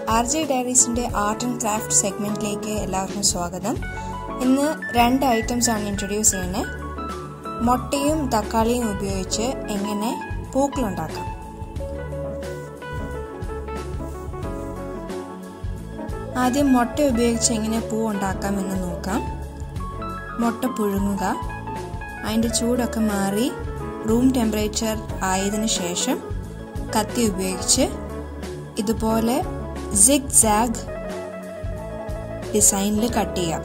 R J ഡയറീസിൻ്റെ art and craft സെഗ്മെൻറ്റിലേക്ക് എല്ലാവർക്കും സ്വാഗതം ഇന്ന് രണ്ട് ഐറ്റംസ് ആണ് ഇൻട്രൊഡ്യൂസ് ചെയ്യുന്നത് മുട്ടയും തക്കാളിയും ഉപയോഗിച്ച് എങ്ങനെ പൂക്കളുണ്ടാക്കാം ആദ്യം മുട്ട ഉപയോഗിച്ച് എങ്ങനെ പൂ ഉണ്ടാക്കാം എന്ന് നോക്കാം മുട്ട പുഴുങ്ങുക അതിൻ്റെ ചൂടൊക്കെ മാറി റൂം ടെമ്പറേച്ചർ ആയതിനു ശേഷം കത്തി ഉപയോഗിച്ച് ഇതുപോലെ സിഗ് സാഗ് ഡിസൈനിൽ കട്ട് ചെയ്യാം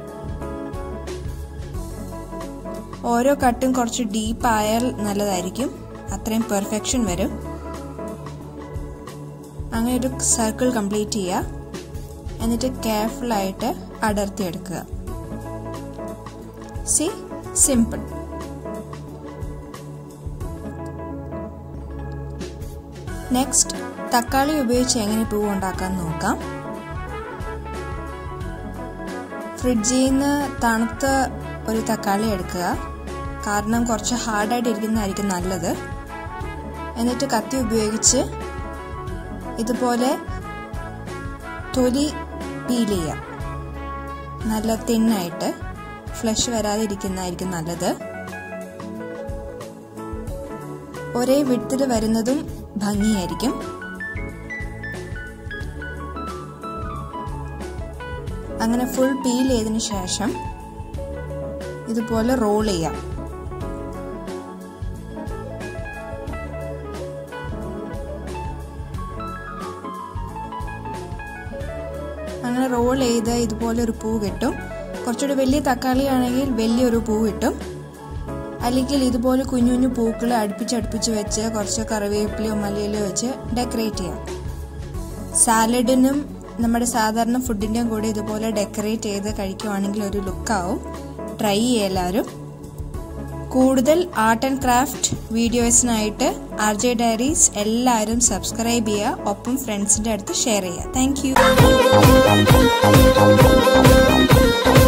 ഓരോ കട്ടും കുറച്ച് ഡീപ്പ് ആയാൽ നല്ലതായിരിക്കും അത്രയും പെർഫെക്ഷൻ വരും അങ്ങനെ ഒരു സർക്കിൾ കംപ്ലീറ്റ് ചെയ്യുക എന്നിട്ട് കെയർഫുള്ളായിട്ട് അടർത്തിയെടുക്കുക സി സിമ്പിൾ നെക്സ്റ്റ് തക്കാളി ഉപയോഗിച്ച് എങ്ങനെ പൂവ് ഉണ്ടാക്കാൻ നോക്കാം ഫ്രിഡ്ജിൽ നിന്ന് തണുത്ത ഒരു തക്കാളി എടുക്കുക കാരണം കുറച്ച് ഹാർഡായിട്ട് ഇരിക്കുന്നതായിരിക്കും നല്ലത് എന്നിട്ട് കത്തി ഉപയോഗിച്ച് ഇതുപോലെ തൊലി പീൽ ചെയ്യുക നല്ല തിന്നായിട്ട് ഫ്ലഷ് വരാതിരിക്കുന്നതായിരിക്കും നല്ലത് ഒരേ വിടത്തിൽ വരുന്നതും ഭംഗിയായിരിക്കും അങ്ങനെ ഫുൾ പീൽ ചെയ്തതിന് ശേഷം ഇതുപോലെ റോൾ ചെയ്യാം അങ്ങനെ റോൾ ചെയ്ത് ഇതുപോലെ ഒരു പൂ കിട്ടും കുറച്ചുകൂടി വലിയ തക്കാളി ആണെങ്കിൽ വലിയൊരു പൂ കിട്ടും അല്ലെങ്കിൽ ഇതുപോലെ കുഞ്ഞു കുഞ്ഞു പൂക്കൾ അടുപ്പിച്ച് അടുപ്പിച്ച് വെച്ച് കുറച്ച് കറിവേപ്പിലയോ മല്ലിയിലയോ വെച്ച് ഡെക്കറേറ്റ് ചെയ്യാം സാലഡിനും നമ്മുടെ സാധാരണ ഫുഡിൻ്റെയും കൂടെ ഇതുപോലെ ഡെക്കറേറ്റ് ചെയ്ത് കഴിക്കുവാണെങ്കിൽ ഒരു ലുക്കാവും ട്രൈ ചെയ്യുക എല്ലാവരും കൂടുതൽ ആർട്ട് ആൻഡ് ക്രാഫ്റ്റ് വീഡിയോസിനായിട്ട് ആർ ജെ ഡയറീസ് എല്ലാവരും സബ്സ്ക്രൈബ് ചെയ്യുക ഒപ്പം ഫ്രണ്ട്സിൻ്റെ അടുത്ത് ഷെയർ ചെയ്യുക താങ്ക്